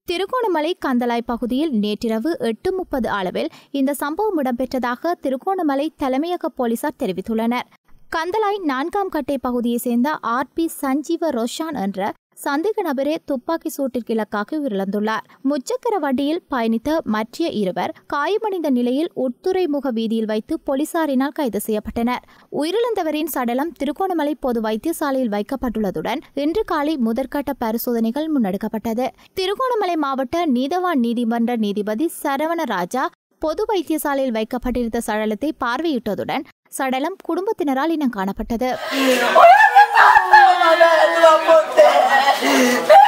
திருகோணமலை கந்தலாய் பகுதியில் நேற்றிரவு எட்டு முப்பது அளவில் இந்த சம்பவம் இடம்பெற்றதாக திருகோணமலை தலைமையக போலீசார் தெரிவித்துள்ளனர் கந்தலாய் நான்காம் கட்டை பகுதியைச் சேர்ந்த ஆர் பி சஞ்சீவ ரோஷான் என்ற சந்தேக நபரே துப்பாக்கி சூட்டிற்கு இலக்காக உயிரிழந்துள்ளார் முச்சக்கர வண்டியில் பயணித்த மற்ற இருவர் காயமடைந்த நிலையில் உட்துறைமுக வீதியில் வைத்து போலீசாரினால் கைது செய்யப்பட்டனர் உயிரிழந்தவரின் சடலம் திருகோணமலை பொது வைத்தியசாலையில் வைக்கப்பட்டுள்ளதுடன் இன்று காலை முதற்கட்ட பரிசோதனைகள் முன்னெடுக்கப்பட்டது திருகோணமலை மாவட்ட நீதவான் நீதிமன்ற நீதிபதி சரவணராஜா பொது வைத்தியசாலையில் வைக்கப்பட்டிருந்த சடலத்தை பார்வையிட்டதுடன் சடலம் குடும்பத்தினரால் இனம் காணப்பட்டது Mamma, tu var på det!